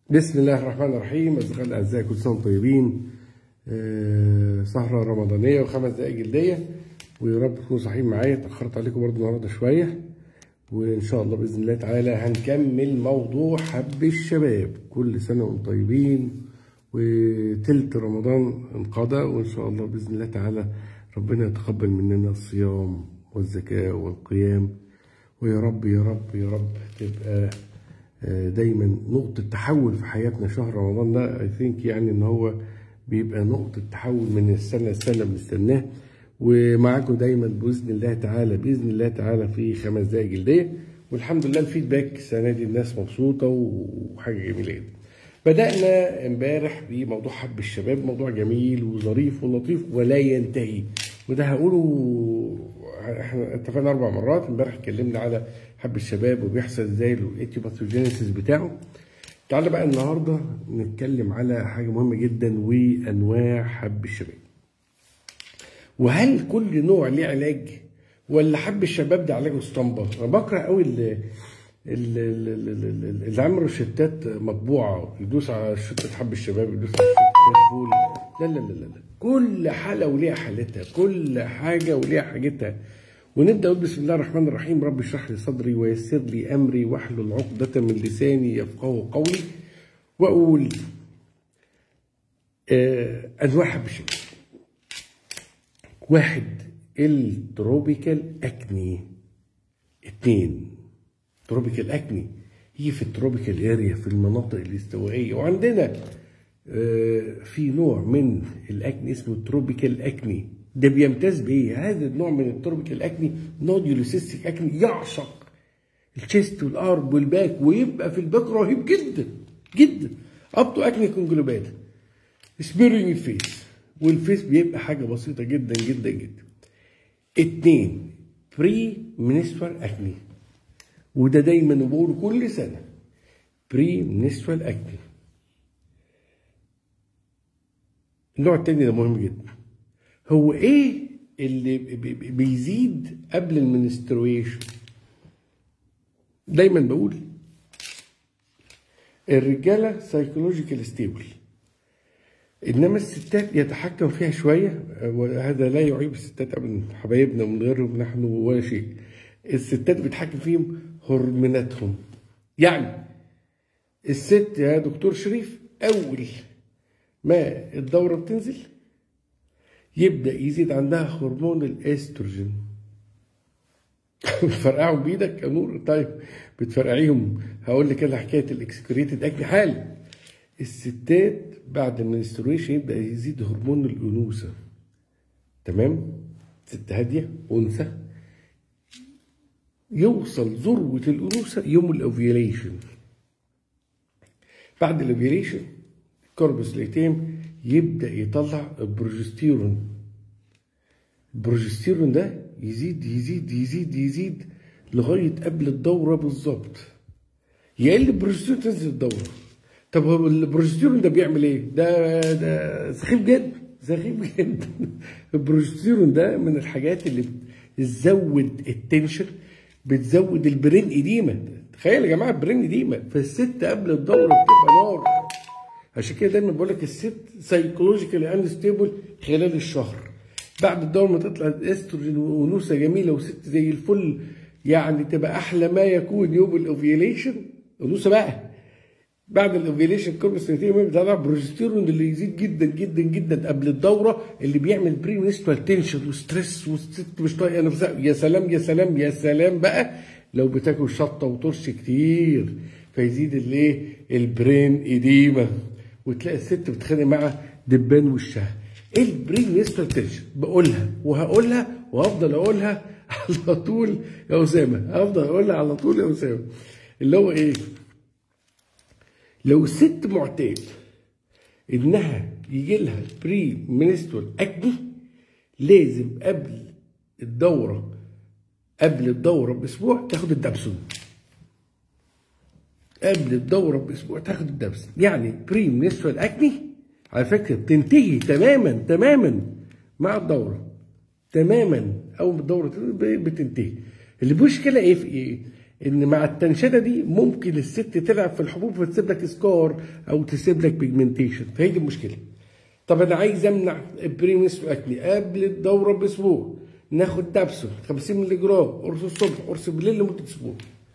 بسم الله الرحمن الرحيم أصدقائي الأعزاء كل سنة وانتم طيبين آه، سهرة رمضانية وخمس دقايق جلدية ويا رب تكونوا صاحيين معايا اتأخرت عليكم برضه النهاردة شوية وإن شاء الله بإذن الله تعالى هنكمل موضوع حب الشباب كل سنة وانتم طيبين وتلت رمضان انقضى وإن شاء الله بإذن الله تعالى ربنا يتقبل مننا الصيام والزكاة والقيام ويا رب يا رب يا رب تبقى آه، دايما نقطة تحول في حياتنا شهر رمضان ده اي ثينك يعني ان هو بيبقى نقطة تحول من السنة لسنة بنستناه ومعاكم دايما بإذن الله تعالى بإذن الله تعالى في خمس دقايق جلدية والحمد لله الفيدباك السنة دي الناس مبسوطة وحاجة جميلة جدا. بدأنا امبارح بموضوع حب الشباب موضوع جميل وظريف ولطيف ولا ينتهي وده هقوله احنا اتفقنا اربع مرات امبارح اتكلمنا على حب الشباب وبيحصل ازاي الايتيوباثوجينيسيس بتاعه تعالى بقى النهارده نتكلم على حاجه مهمه جدا وانواع حب الشباب وهل كل نوع ليه علاج ولا حب الشباب ده علاجه اسطمبه انا بكره قوي اللي اللي عملوا روشتات مطبوعه يدوس على شتة حب الشباب يدوس على شتة الفول لا لا لا لا كل حاله وليها حالتها كل حاجه وليها حاجتها ونبدا نقول بسم الله الرحمن الرحيم رب اشرح لي صدري ويسر لي امري واحلل عقدة من لساني يفقه قولي واقول آه انواع حب الشباب واحد التروبيكال اكني اتنين تروبيكال اكني هي في التروبيكال اريا في المناطق الاستوائيه وعندنا آه، في نوع من الاكني اسمه تروبيكال اكني ده بيمتاز بايه؟ هذا النوع من التروبيكال اكني نوديولوسيستيك اكني يعشق الشيست والارب والباك ويبقى في الباك رهيب جدا جدا اب تو اكني كونجلوبات سبيرنج الفيس والفيس بيبقى حاجه بسيطه جدا جدا جدا اتنين بري منسترال اكني وده دايما بقوله كل سنه بري منسترال اكني النوع التاني ده مهم جدا هو ايه اللي بي- بي- بيزيد قبل المنسترويشن دايما بقول الرجاله سايكولوجيكال ستيبل انما الستات يتحكم فيها شويه وهذا لا يعيب الستات ابدا حبايبنا من غيرهم نحن ولا شيء الستات بتحكم فيهم هرموناتهم يعني الست يا دكتور شريف اول ما الدوره بتنزل يبدا يزيد عندها هرمون الاستروجين بتفرقعهم بايدك يا نور طيب بتفرقعيهم هقول لك انا حكايه الاكسكريتد اكل حال الستات بعد المنسترويشن يبدا يزيد هرمون الانوثه تمام ست هاديه انثى يوصل ذروه الانوثه يوم الاوفيوليشن بعد الاوفيوليشن كوربس ليتيم يبدا يطلع البروجستيرون البروجستيرون ده يزيد يزيد يزيد يزيد لغايه قبل الدوره بالظبط يقل البروجستيرون تنزل الدوره طب هو البروجستيرون ده بيعمل ايه؟ ده ده سخيف جدا سخيف جدا البروجستيرون ده من الحاجات اللي بتزود التنشن بتزود البرين اديمه تخيل يا جماعه البرين اديمه فالست قبل الدوره بتبقى نار عشان كده دايما بقول لك الست سايكولوجيكالي انستيبل خلال الشهر بعد الدوره ما تطلع الاستروجين وانوثه جميله وست زي الفل يعني تبقى احلى ما يكون يوم الاوفيليشن انوثه بقى بعد الاوفيليشن كوربس ليتيم بيطلع بروجستيرون اللي يزيد جدا جدا جدا قبل الدوره اللي بيعمل بري منسترال تنشن وستريس والست مش طايقه نفسها يا سلام يا سلام يا سلام بقى لو بتاكل شطه وطرش كتير فيزيد الايه البرين اديمه وتلاقي الست بتتخانق مع دبان وشها ايه البري منسترال تنشن بقولها وهقولها وهفضل اقولها على طول يا اسامه هفضل اقولها على طول يا اسامه اللي هو ايه لو الست معتاد انها يجي لها بري منسترال اكني لازم قبل الدوره قبل الدوره باسبوع تاخد الدبسون قبل الدوره باسبوع تاخد الدبسون يعني بري منسترال اكني على فكره بتنتهي تماما تماما مع الدوره تماما اول ما الدوره تنتهي بتنتهي المشكله ايه في ايه ان مع التنشده دي ممكن الست تلعب في الحبوب فتسيب لك سكار او تسيب لك بيجمنتيشن فهي دي المشكله طب انا عايز امنع البريمس اكني قبل الدوره باسبوع ناخد دابسون 50 مللي جرام قرص الصبح قرص بالليل لمده اسبوع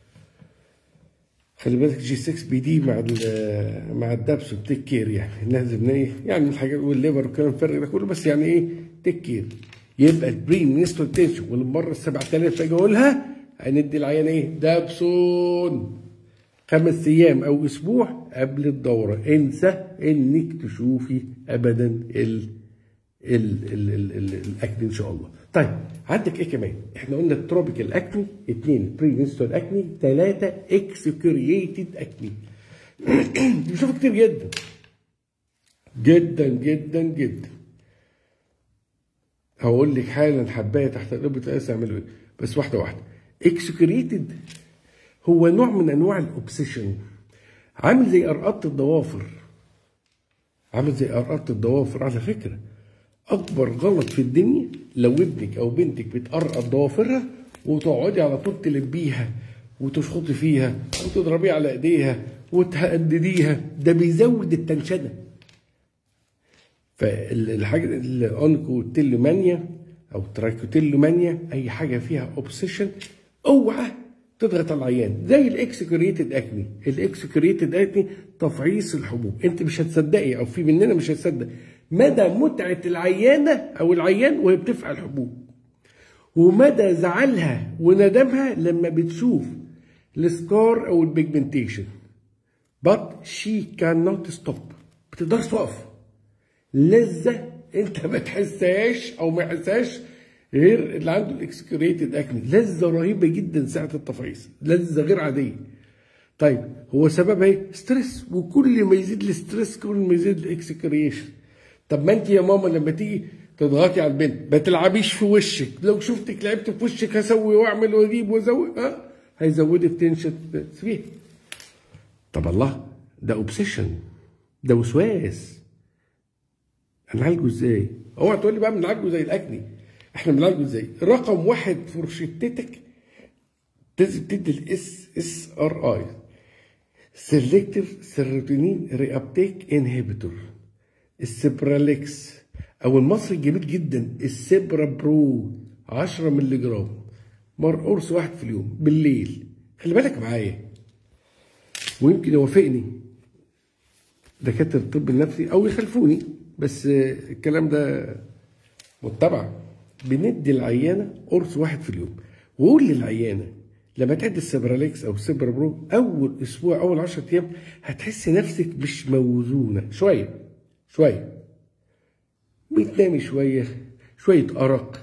خلي بالك جي 6 بي دي مع مع الدابسون تيك كير يعني لازم ايه يعني الحاجات والليفر والكلام الفرق ده كله بس يعني ايه تيك كير يبقى البري منسترال تنشن والمره ال 7000 اجي اقولها هندي العيان ايه دابسون خمس ايام او اسبوع قبل الدوره انسى انك تشوفي ابدا ال ال ال ال ال الاكني ان شاء الله طيب عندك ايه كمان احنا قلنا التروبيكال اكني اثنين بري منسترال اكني ثلاثه اكسكرييتد اكني بنشوف كتير جدا جدا جدا جدا هقول لك حالا حبايه تحت القبه القياس يعملوا ايه بس واحده واحده اكسكريتد هو نوع من انواع الاوبسيشن عامل زي ارقطه الضوافر عامل زي ارقطه الضوافر على فكره اكبر غلط في الدنيا لو ابنك او بنتك بتقرقط ضوافرها وتقعدي على طول تلبيها وتشخطي فيها وتضربيها على ايديها وتهدديها ده بيزود التنشنه فالحاجه الاونكوتيلومانيا او ترايكوتيلومانيا اي حاجه فيها اوبسيشن اوعى تضغط على العيان زي الاكسكريتد اكني الاكسكريتد اكني تفعيص الحبوب انت مش هتصدقي او في مننا مش هيصدق مدى متعه العيانه او العيان وهي بتفعل الحبوب ومدى زعلها وندمها لما بتشوف السكار او البيجمنتيشن but she cannot stop بتقدرش تقف لذه انت ما تحسهاش او ما يحسهاش غير اللي عنده الاكسكريتد اكني لذه رهيبه جدا ساعه التفعيص لذه غير عاديه طيب هو سببها ايه ستريس وكل ما يزيد الستريس كل ما يزيد الاكسكريشن طب ما انت يا ماما لما تيجي تضغطي على البنت ما تلعبيش في وشك لو شفتك لعبت في وشك هسوي واعمل واجيب وازوي ها هيزودك تنشن فيه طب الله ده اوبسيشن ده وسواس هنعالجه ازاي؟ اوعى تقول لي بقى بنعالجه زي الاكني احنا بنعالجه ازاي؟ رقم واحد في روشتتك لازم تدي الاس اس ار اي سيلكتيف سيروتونين ريابتيك انهبيتور السبراليكس او المصري الجميل جدا السبرا برو 10 مللي جرام مر قرص واحد في اليوم بالليل خلي بالك معايا ويمكن يوافقني دكاتره الطب النفسي او يخالفوني بس الكلام ده متبع بندي العيانه قرص واحد في اليوم وقول للعيانه لما تعد السبراليكس او السبرا برو اول اسبوع اول 10 ايام هتحس نفسك مش موزونه شويه شويه بتنامي شويه شويه ارق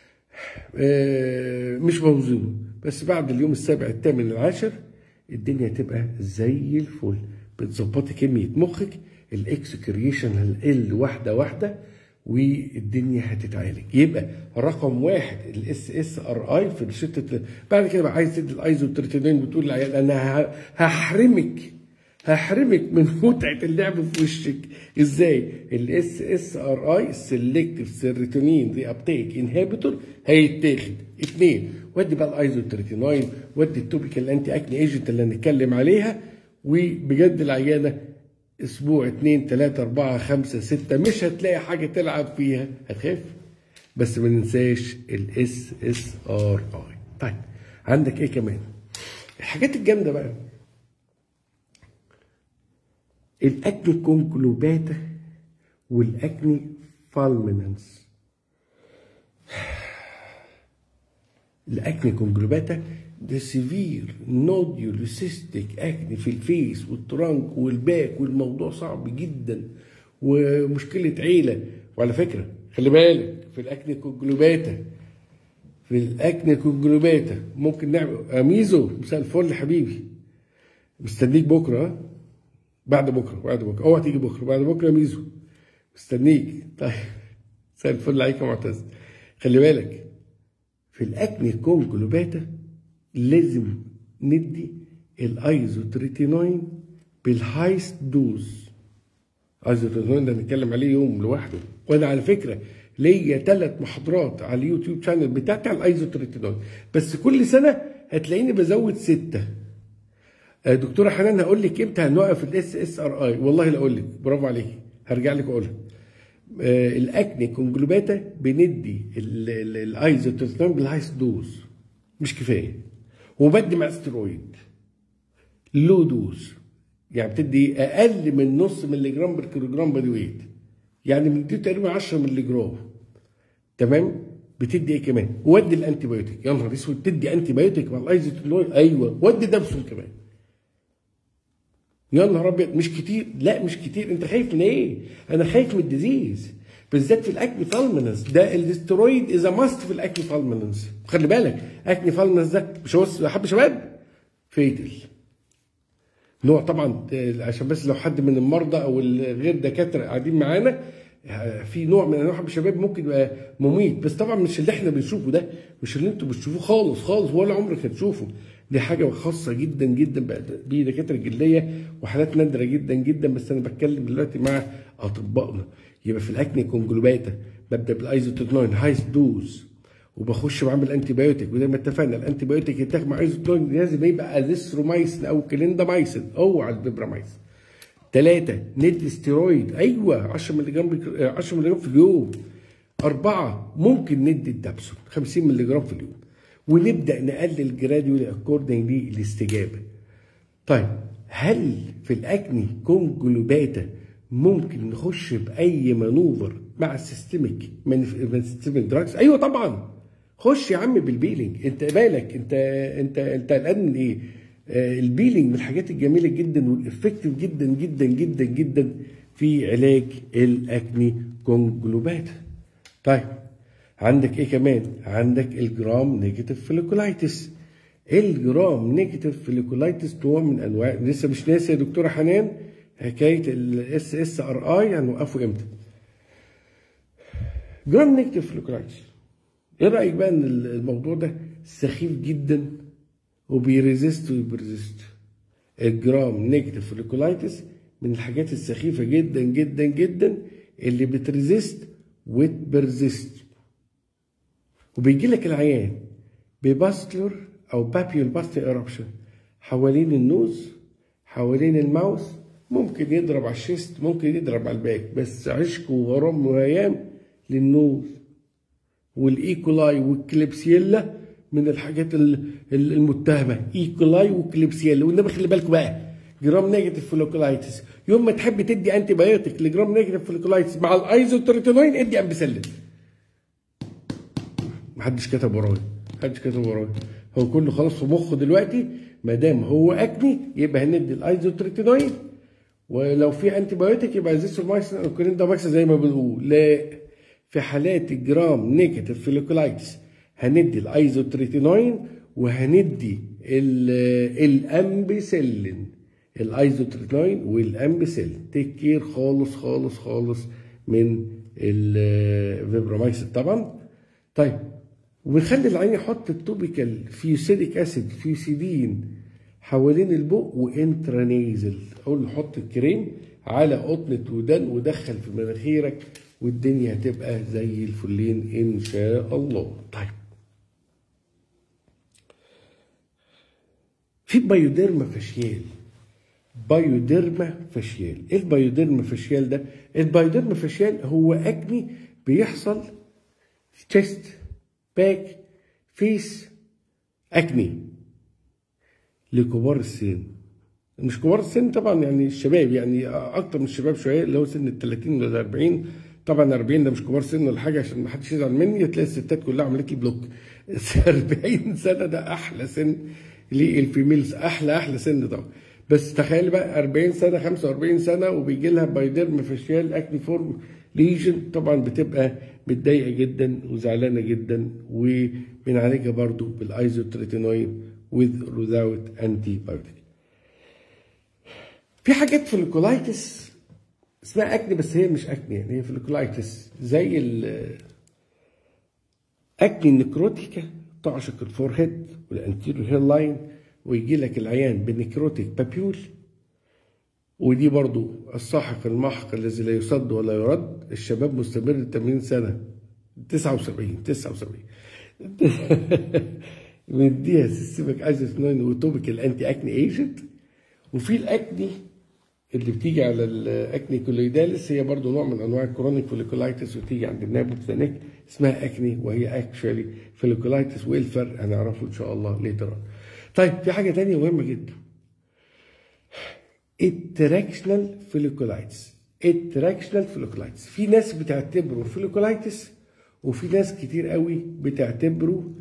آه مش موزونه بس بعد اليوم السابع الثامن العاشر الدنيا تبقى زي الفل بتظبطي كميه مخك الاكسكريشن هتقل واحده واحده والدنيا هتتعالج يبقى رقم واحد الاس اس ار اي في الشتة بعد كده بقى عايز تدي الايزوتريتينين بتقول للعيال انا هحرمك هحرمك من متعه اللعب في وشك ازاي الاس اس ار اي السلكتيف سيروتونين ري ابتيك انهبيتور هيتاخد اثنين ودي بقى الايزوتريتينين ودي التوبيكال انتي اكني ايجنت اللي هنتكلم عليها وبجد العيانه اسبوع اتنين تلاتة اربعة خمسة ستة مش هتلاقي حاجة تلعب فيها هتخاف بس ما ننساش الاس اس ار اي طيب عندك ايه كمان الحاجات الجامدة بقى الاكني كونكلوباتا والاكني فالمينانس الاكني كونكلوباتا ده سيفير نوديولوسيستيك اكني في الفيس والترانك والباك والموضوع صعب جدا ومشكله عيله وعلى فكره خلي بالك في الاكني كونجلوباتا في الاكني كونجلوباتا ممكن نعمل اميزو مساء الفل حبيبي مستنيك بكره بعد بكره بعد بكره اوعى تيجي بكره بعد بكره ميزو مستنيك طيب مساء الفل عليك يا معتز خلي بالك في الاكني كونجلوباتا لازم ندي الايزوتريتينوين بالهايست دوز ايزوتريتينوين ده نتكلم عليه يوم لوحده وانا على فكره ليا ثلاث محاضرات على اليوتيوب شانل بتاعتي على الايزوتريتينوين بس كل سنه هتلاقيني بزود ستة آه، دكتوره حنان هقول لك امتى هنوقف الاس اس ار اي والله لا اقول لك برافو عليكي هرجع لك اقولها آه، الاكني كونجلوباتا بندي الايزوتوستيرون بالهايست دوز مش كفايه وبدي مع استرويد لو دوز يعني بتدي اقل من نص مللي جرام بر كيلو جرام بادي ويت يعني بندي تقريبا 10 مللي جرام تمام بتدي ايه كمان ودي الانتي بايوتيك يا نهار اسود تدي انتي بايوتيك مع الايزوتوستيرون ايوه ودي دبسون كمان يا نهار ابيض مش كتير لا مش كتير انت خايف من ايه انا خايف من الديزيز بالذات في الاكني فالمنس ده الاسترويد از ماست في الاكني فالمنس خلي بالك اكني فالمنس ده مش هو حب شباب فيتل نوع طبعا آه، عشان بس لو حد من المرضى او غير دكاتره قاعدين معانا آه، في نوع من انواع حب الشباب ممكن يبقى مميت بس طبعا مش اللي احنا بنشوفه ده مش اللي انتوا بتشوفوه خالص خالص ولا عمرك هتشوفه دي حاجه خاصه جدا جدا بدكاتره الجلديه وحالات نادره جدا جدا بس انا بتكلم دلوقتي مع اطبائنا يبقى في الاكني كونجلوباتا ببدا بالايزوتوتنوين هايست دوز وبخش بعمل انتي بايوتيك وزي ما اتفقنا الانتي بايوتيك يتاخد مع ايزوتوتنوين لازم يبقى ازيثرومايسين او كليندامايسين اوعى الفيبرامايسين ثلاثة ندي ستيرويد ايوه 10 مللي جرام 10 مللي جرام في اليوم أربعة ممكن ندي الدبسون 50 مللي جرام في اليوم ونبدا نقلل جراديولي اكوردنج للاستجابه. طيب هل في الاكني كونجلوباتا ممكن نخش باي مانوفر مع السيستميك سيستميك دراجز؟ ايوه طبعا خش يا عم بالبيلينج انت بالك انت انت انت قلقان من ايه؟ آه البيلينج من الحاجات الجميله جدا والافكتيف جدا جدا جدا جدا في علاج الاكني كونجلوباتا. طيب عندك ايه كمان عندك الجرام نيجاتيف فوليكولايتس الجرام نيجاتيف فوليكولايتس نوع من انواع لسه مش ناسي يا دكتوره حنان حكايه الاس اس ار اي هنوقفه امتى جرام نيجاتيف فوليكولايتس ايه رايك بقى ان الموضوع ده سخيف جدا وبيريزيست وبيرزيست الجرام نيجاتيف فوليكولايتس من الحاجات السخيفه جدا جدا جدا اللي بتريزيست وتبرزيست وبيجي لك العيان بباستلر او بابيول باستر ايربشن حوالين النوز حوالين الماوس ممكن يضرب على الشيست ممكن يضرب على الباك بس عشق وغرام وهيام للنوز والايكولاي والكليبسيلا من الحاجات المتهمه ايكولاي وكليبسيلا والنبي خلي بالكم بقى جرام نيجاتيف فوليكولايتس يوم ما تحب تدي انتي بايوتيك لجرام نيجاتيف فوليكولايتس مع الايزوتريتينوين ادي امبيسلين محدش كتب ورايا محدش كتب ورايا هو كله خلاص في مخه دلوقتي ما دام هو اكني يبقى هندي الايزوتريتينوين ولو في انتي بايوتيك يبقى زيسترومايسين او كليندامايسين زي ما بنقول لا في حالات الجرام نيجاتيف فيليكولايتس هندي الايزوتريتينوين وهندي الامبيسيلين الايزوتريتينوين والامبيسيلين تيك كير خالص خالص خالص من الفيبرومايسين طبعا طيب ونخلي العين يحط التوبيكال فيوسيديك اسيد فيوسيدين حوالين البق وانترانيزل اقول له حط الكريم على قطنة ودان ودخل في مناخيرك والدنيا هتبقى زي الفلين ان شاء الله طيب في بايوديرما فاشيال بايوديرما فاشيال ايه البايوديرما فاشيال ده البايوديرما فاشيال هو اكني بيحصل تشيست باك فيس اكني لكبار السن مش كبار السن طبعا يعني الشباب يعني اكتر من الشباب شويه اللي هو سن ال 30 ولا 40 طبعا 40 ده مش كبار سن ولا حاجه عشان ما حدش يزعل مني تلاقي الستات كلها عملت لي بلوك 40 سنه ده احلى سن للفيميلز احلى احلى سن طبعا بس تخيل بقى 40 سنه 45 سنه وبيجي لها بايديرم فاشيال اكني فورم ليجن طبعا بتبقى متضايقه جدا وزعلانه جدا وبنعالجها برضو بالايزوتريتينوين with without antibiotic في حاجات في الكولايتس اسمها اكني بس هي مش اكني يعني هي في الكولايتس زي ال اكني النكروتيكا تعشق الفورهيد والانتيريور هير لاين ويجي لك العيان بنكروتيك بابيول ودي برضو الساحق المحق الذي لا يصد ولا يرد الشباب مستمر 80 سنة 79 79 بنديها سيستمك ايزوثنين وتوبيكال انتي اكني ايجنت وفي الاكني اللي بتيجي على الاكني كولويداليس هي برضو نوع من انواع الكرونيك فوليكولايتس وتيجي عند الناب اوف اسمها اكني وهي اكشولي فوليكولايتس وايه الفرق هنعرفه ان شاء الله ليتر طيب في حاجه تانية مهمه جدا التراكشنال فوليكولايتس التراكشنال فوليكولايتس في ناس بتعتبره فوليكولايتس وفي ناس كتير قوي بتعتبره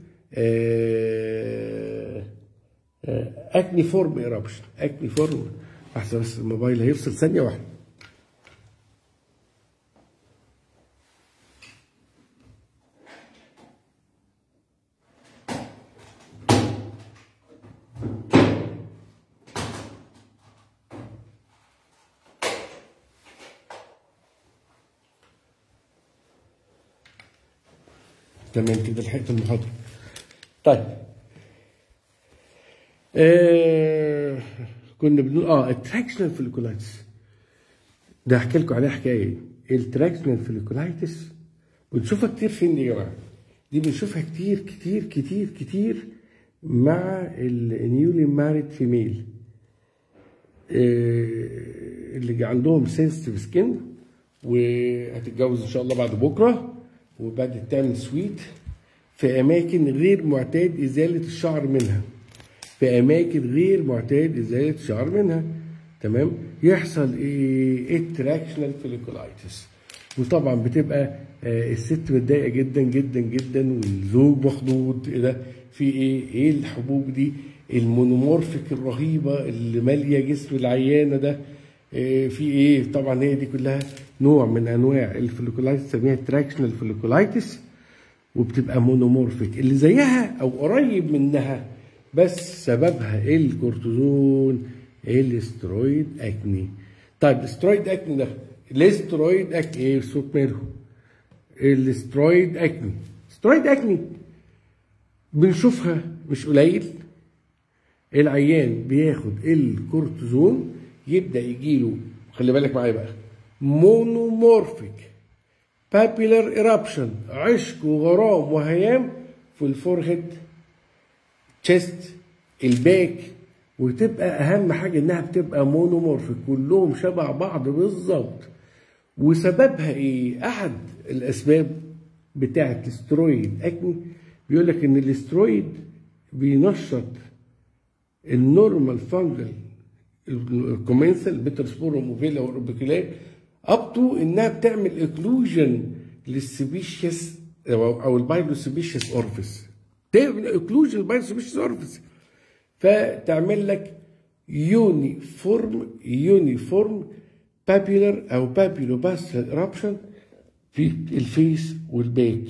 آه آه اكني فورم ايرابشن اكني فورم احسن بس الموبايل هيفصل ثانيه واحده تمام كده لحقت المحاضرة طيب آه كنا بنقول اه التراكشنال فوليكولايتس ده احكي لكم عليها حكايه التراكشنال فوليكولايتس بنشوفها كتير فين دي يا جماعه دي بنشوفها كتير كتير كتير كتير مع النيولي ماريد فيميل اللي عندهم سنسيتيف سكين وهتتجوز ان شاء الله بعد بكره وبدأت تعمل سويت في أماكن غير معتاد إزالة الشعر منها في أماكن غير معتاد إزالة الشعر منها تمام يحصل إيه التراكشنال فوليكولايتس وطبعا بتبقى آه الست متضايقة جدا جدا جدا والزوج مخضوض إيه ده في إيه إيه الحبوب دي المونومورفيك الرهيبة اللي مالية جسم العيانة ده في ايه طبعا هي دي كلها نوع من انواع الفوليكولايتس بنسميها تراكشنال فوليكولايتس وبتبقى مونومورفيك اللي زيها او قريب منها بس سببها الكورتيزون الاسترويد اكني طيب الاسترويد اكني ده الاسترويد اكني ايه صوت ماله الاسترويد اكني استرويد اكني بنشوفها مش قليل العيان بياخد الكورتيزون يبدا يجيله خلي بالك معايا بقى مونومورفيك بابيلر ايرابشن عشق وغرام وهيام في الفورهيد تشيست الباك وتبقى اهم حاجه انها بتبقى مونومورفيك كلهم شبه بعض بالظبط وسببها ايه احد الاسباب بتاعه الاسترويد اكني بيقول لك ان الاسترويد بينشط النورمال فانجل الكومنسال بيترسبورم وفيلا واوربيكولار اب تو انها بتعمل اكلوجن للسبيشيس او البايلوسبيشيس اورفيس تعمل اكلوجن البايلوسبيشيس اورفيس فتعمل لك يونيفورم يونيفورم بابيلر او بابيلو باستر ايرابشن في الفيس والباك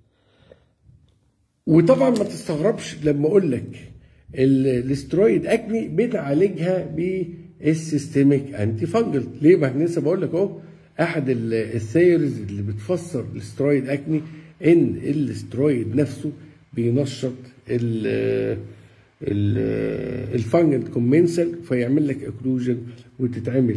وطبعا ما تستغربش لما اقول لك الاسترويد اكني بنعالجها بالسيستميك انتي فانجل ليه ما احنا لسه بقول لك اهو احد الثيرز اللي بتفسر الاسترويد اكني ان الاسترويد نفسه بينشط ال الفانجل كومنسال فيعمل لك اكلوجن وتتعمل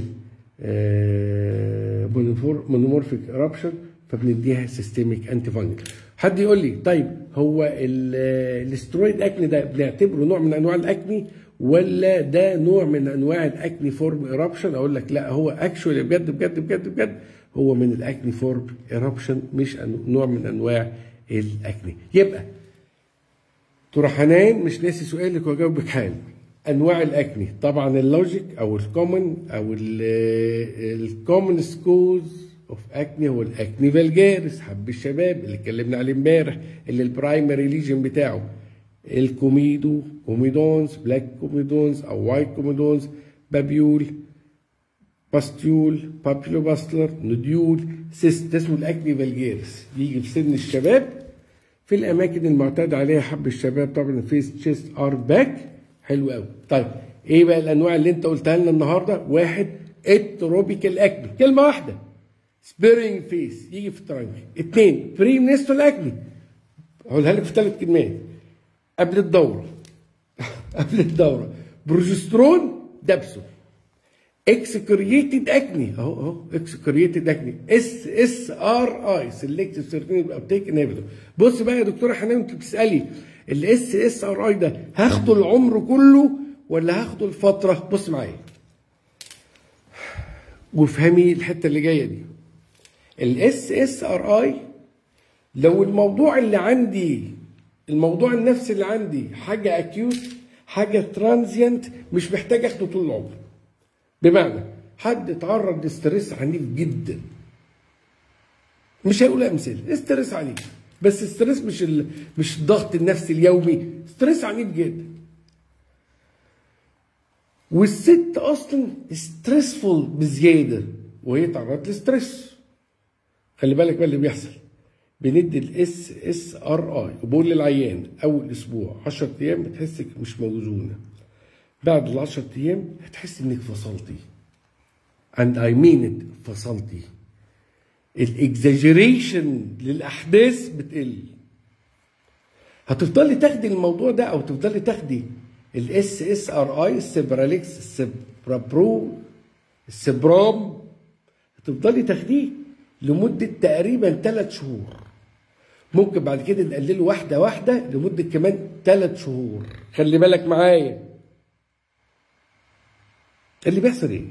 مونومورفيك ارابشن فبنديها سيستميك انتي فانجل حد يقول لي طيب هو الاسترويد اكني ده بنعتبره نوع من انواع الاكني ولا ده نوع من انواع الاكني فورم ايرابشن اقول لك لا هو اكشولي بجد بجد بجد بجد هو من الاكني فورم ايرابشن مش نوع من انواع الاكني يبقى ترى حنان مش ناسي سؤالك واجاوبك حال انواع الاكني طبعا اللوجيك او الكومن او الكومن سكوز اوف اكني هو الاكني فالجارس حب الشباب اللي اتكلمنا عليه امبارح اللي البرايمري ليجن بتاعه الكوميدو كوميدونز بلاك كوميدونز او وايت كوميدونز بابيول باستيول بابيلو باستلر نديول سيست اسمه الاكني فالجارس يجي في سن الشباب في الاماكن المعتاد عليها حب الشباب طبعا فيس تشيست ار باك حلو قوي طيب ايه بقى الانواع اللي انت قلتها لنا النهارده واحد التروبيكال اكني كلمه واحده سبيرنج فيس يجي في الترنك اثنين بري منسترال اكني هقولها لك في ثلاث كلمات قبل الدوره قبل الدوره بروجسترون دبسه اكسكرييتد اكني اهو اهو اكسكرييتد اكني اس اس ار اي سيلكتيف سيرتين ابتيك انهبيتور بص بقى يا دكتوره حنان انت بتسالي الاس اس ار اي ده هاخده العمر كله ولا هاخده الفتره بص معايا وافهمي الحته اللي جايه دي الاس اس ار اي لو الموضوع اللي عندي الموضوع النفسي اللي عندي حاجه اكيوت حاجه ترانزيانت مش محتاج اخده طول العمر بمعنى حد اتعرض لستريس عنيف جدا مش هقول امثله ستريس عنيف بس ستريس مش ال... مش الضغط النفسي اليومي ستريس عنيف جدا والست اصلا ستريسفول بزياده وهي تعرضت لستريس خلي بالك بقى اللي بيحصل بندي الاس اس ار اي وبقول للعيان اول اسبوع 10 ايام بتحسك مش موزونه بعد ال 10 ايام هتحس انك فصلتي and I mean it فصلتي الاكزاجيريشن للاحداث بتقل هتفضلي تاخدي الموضوع ده او تفضلي تاخدي الاس اس ار اي السبراليكس السبرابرو السبرام هتفضلي تاخديه لمده تقريبا ثلاث شهور ممكن بعد كده نقلله واحده واحده لمده كمان ثلاث شهور خلي بالك معايا اللي بيحصل ايه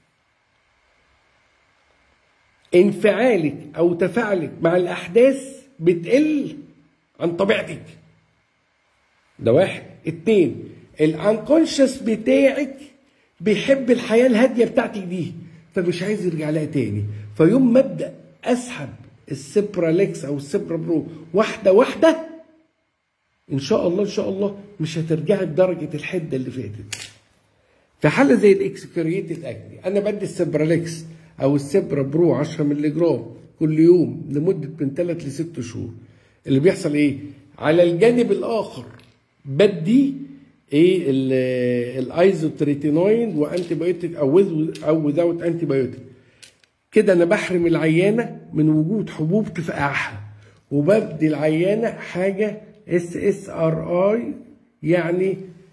انفعالك او تفاعلك مع الاحداث بتقل عن طبيعتك ده واحد اتنين الانكونشس بتاعك بيحب الحياه الهاديه بتاعتك دي فمش عايز يرجع لها تاني فيوم ما ابدا اسحب السبراليكس او السبرا برو واحده واحده ان شاء الله ان شاء الله مش هترجعي بدرجه الحده اللي فاتت في حاله زي الاكسكريتد اكني انا بدي السبراليكس او السبرا برو 10 مللي جرام كل يوم لمده من 3 ل 6 شهور اللي بيحصل ايه على الجانب الاخر بدي ايه الايزوتريتينوين وانتي بايوتيك او with او وذاوت انتي بايوتيك كده انا بحرم العيانه من وجود حبوب تفقعها وبدي العيانه حاجه اس اس ار اي يعني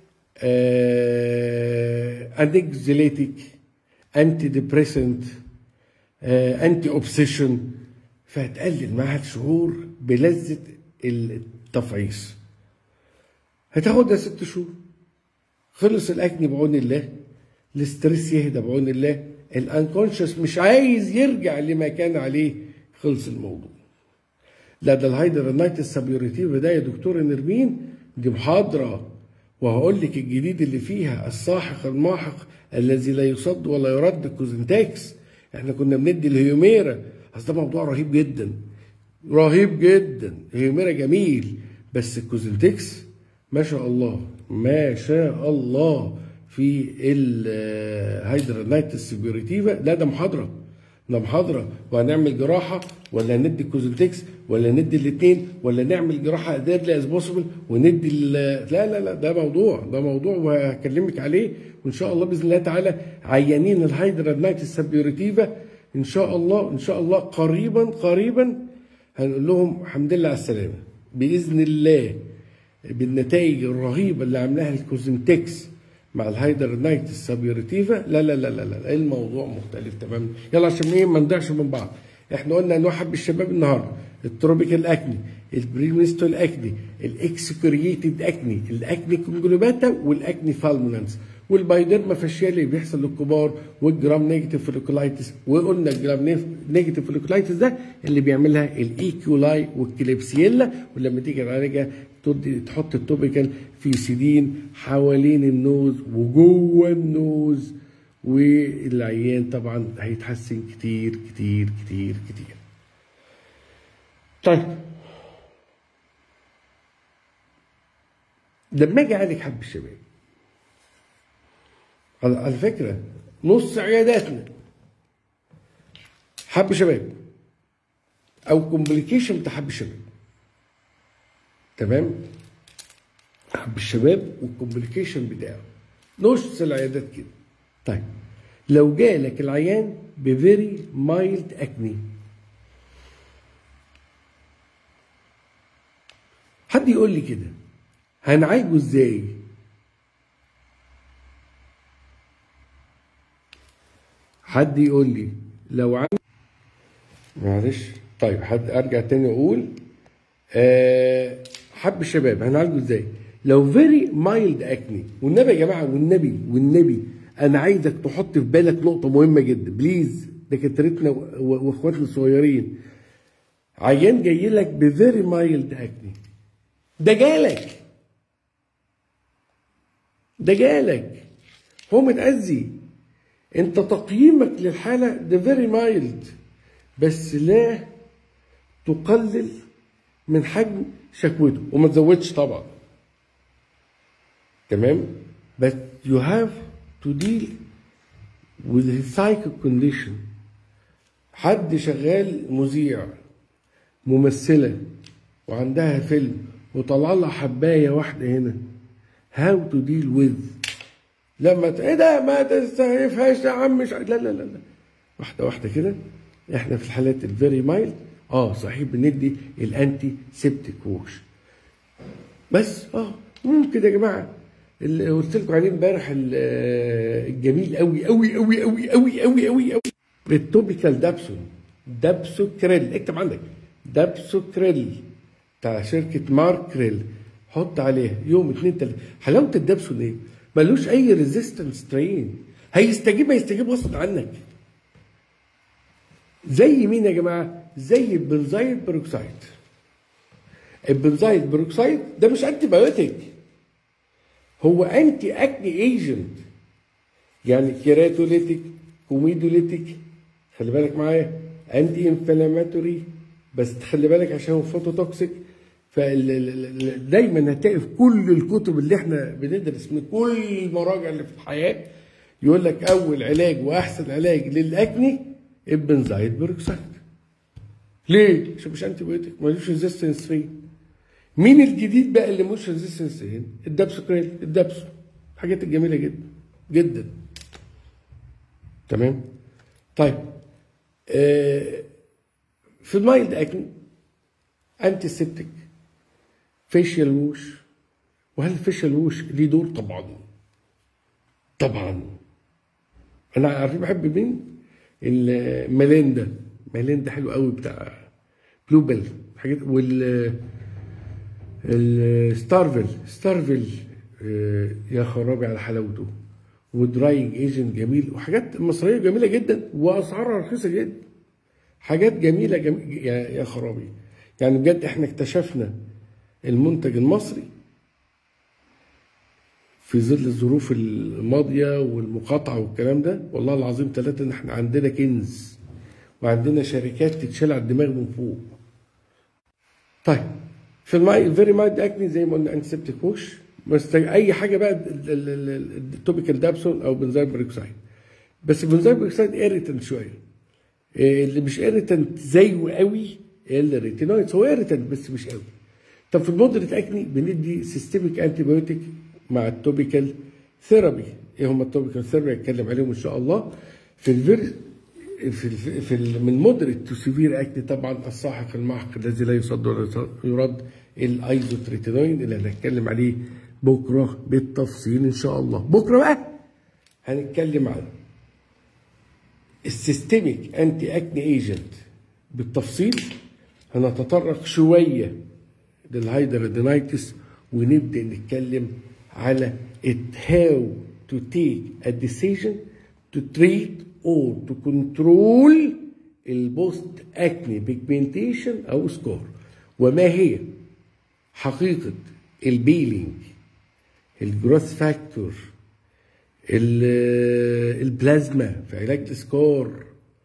انكزيليتيك انتي ديبريسنت انتي اوبسيشن فهتقلل معاها الشعور بلذة التفعيص هتاخدها ست شهور خلص الاكني بعون الله الاسترس يهدى بعون الله الانكونشس مش عايز يرجع لما كان عليه خلص الموضوع لا ده الهايدرونايتس السبيوريتيف ده يا دكتور نرمين دي محاضره وهقول لك الجديد اللي فيها الساحق الماحق الذي لا يصد ولا يرد كوزنتاكس احنا كنا بندي الهيوميرا اصل ده موضوع رهيب جدا رهيب جدا الهيوميرا جميل بس الكوزنتكس ما شاء الله ما شاء الله في الهيدرونايتس سيبيوريتيفا لا ده محاضره ده محاضره وهنعمل جراحه ولا ندي كوزنتكس ولا ندي الاثنين ولا نعمل جراحه ديرلي از بوسيبل وندي لا لا لا ده موضوع ده موضوع وهكلمك عليه وان شاء الله باذن الله تعالى عيانين الهيدرونايتس سيبيوريتيفا ان شاء الله ان شاء الله قريبا قريبا هنقول لهم الحمد لله على السلامه باذن الله بالنتائج الرهيبه اللي عملها الكوزنتكس مع الهايدرنايتس سابيوريتيفا لا لا لا لا لا الموضوع مختلف تماما يلا عشان ايه ما نضيعش من بعض احنا قلنا انواع حب الشباب النهارده التروبيكال اكني البريمستول اكني الاكسكرييتد اكني الاكني كونجلوباتا والاكني فالمونانس والبايديرما فاشيالي اللي بيحصل للكبار والجرام نيجاتيف فوليكولايتس وقلنا الجرام نيجاتيف فوليكولايتس ده اللي بيعملها الايكولاي والكليبسيلا ولما تيجي العلاجه تحط التوبيكال في سيدين حوالين النوز وجوه النوز والعيان طبعا هيتحسن كتير كتير كتير كتير طيب لما اجي اعالج حب الشباب على فكره نص عياداتنا حب شباب او كومبليكيشن بتاع حب الشباب تمام حب الشباب والكومبليكيشن بتاعه نص العيادات كده طيب لو جالك العيان بفيري مايلد اكني حد يقول لي كده هنعالجه ازاي حد يقول لي لو عن معلش طيب حد ارجع تاني اقول آه حب الشباب هنعالجه ازاي لو فيري مايلد اكني والنبي يا جماعه والنبي والنبي انا عايزك تحط في بالك نقطه مهمه جدا بليز دكاترتنا واخواتنا الصغيرين عيان جاي لك بفيري مايلد اكني ده جالك ده جالك هو متأذي انت تقييمك للحالة ده فيري مايلد بس لا تقلل من حجم شكوته وما تزودش طبعا تمام بس you have to deal with his psychic condition حد شغال مذيع ممثلة وعندها فيلم وطلع لها حباية واحدة هنا how to deal with لما ت... ايه ده ما تستهيفهاش يا عم مش لا لا لا لا واحدة واحدة كده احنا في الحالات الفيري مايلد اه صحيح بندي الانتي سيبتيك ووش بس اه ممكن يا جماعه اللي قلت لكم عليه امبارح الجميل قوي قوي قوي قوي قوي قوي قوي قوي التوبيكال دابسون دابسو كريل اكتب عندك دابسو كريل بتاع شركه مارك كريل حط عليها يوم اتنين تلاته حلاوه الدابسون ايه؟ ملوش اي ريزيستنس ترين هيستجيب هيستجيب غصب عنك زي مين يا جماعه؟ زي البنزايل بروكسايد البنزايل بروكسايد ده مش انتي بايوتيك هو انتي اكني ايجنت يعني كيراتوليتيك كوميدوليتيك خلي بالك معايا انتي انفلاماتوري بس خلي بالك عشان هو فوتوتوكسيك فدايما هتلاقي في كل الكتب اللي احنا بندرس من كل المراجع اللي في الحياه يقول لك اول علاج واحسن علاج للاكني البنزايد بروكسايد ليه؟ عشان مش انتي بايوتيك ملوش ريزيستنس فيه مين الجديد بقى اللي مش ريزيستنس فيه؟ الدابسوكريل الدابسو الحاجات الجميله جدا جدا تمام؟ طيب آه في المايلد اكني انتي سيبتيك فيشيال ووش وهل الفيشيال ووش ليه دور؟ طبعا طبعا انا عارفين بحب مين؟ الميليندا ميليندا حلو قوي بتاع بلو بيل حاجات وال الستارفل ستارفل يا خرابي على حلاوته ودراينج ايجنت جميل وحاجات مصريه جميله جدا واسعارها رخيصه جدا حاجات جميله جميل يا خرابي يعني بجد احنا اكتشفنا المنتج المصري في ظل الظروف الماضيه والمقاطعه والكلام ده والله العظيم ثلاثه ان احنا عندنا كنز وعندنا شركات تتشال على الدماغ من فوق. طيب في الماي فيري مايد اكني زي ما قلنا انتسبتيك ووش بس اي حاجه بقى التوبيكال دابسون او بنزايل بريكسايد بس البنزايل بريكسايد ايريتنت شويه اللي مش ايريتنت زيه قوي الريتينويدز هو ايريتنت بس مش قوي طب في المودريت اكني بندي سيستميك انتي بايوتيك مع التوبيكال ثيرابي ايه هم التوبيكال ثيرابي هتكلم عليهم ان شاء الله في الفير في ال في ال من مودريت تو سيفير اكني طبعا الساحق المحق الذي لا يصد ولا يرد الايزوتريتينوين اللي هنتكلم عليه بكره بالتفصيل ان شاء الله بكره بقى هنتكلم عن السيستميك انتي اكني ايجنت بالتفصيل هنتطرق شويه للهايدرادينايتس ونبدا نتكلم على it how to take a decision to treat or to control البوست اكني بيجمنتيشن او سكور وما هي حقيقه البيلينج الجروث فاكتور البلازما في علاج السكور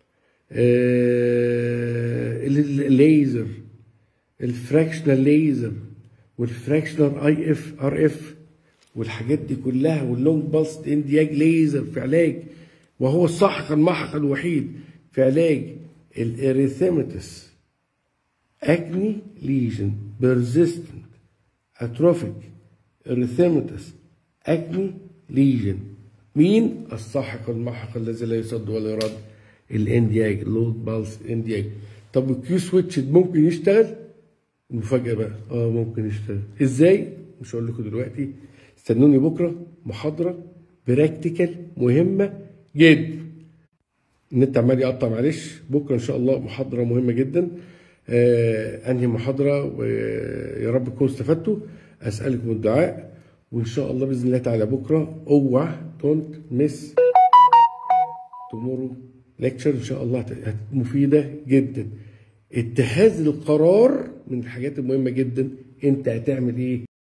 الليزر الفراكشنال ليزر والفراكشنال اي اف ار اف والحاجات دي كلها واللونج بالس اندياج ليزر في علاج وهو الساحق المحق الوحيد في علاج الاريثيماتس اكني ليجن بيرزيستنت اتروفيك اريثيماتس اكني ليجن مين الساحق المحق الذي لا يصد ولا يرد الاندياج اللود بالس اندياج طب الكيو سويتش ممكن يشتغل المفاجاه بقى اه ممكن يشتغل ازاي مش هقول لكم دلوقتي استنوني بكره محاضره براكتيكال مهمه جدا النت عمال يقطع معلش بكره ان شاء الله محاضره مهمه جدا آه انهي محاضره ويا رب تكونوا استفدتوا اسالكم الدعاء وان شاء الله باذن الله تعالى بكره اوعى دونت مس تومورو ليكتشر ان شاء الله هت- مفيده جدا اتخاذ القرار من الحاجات المهمه جدا انت هتعمل ايه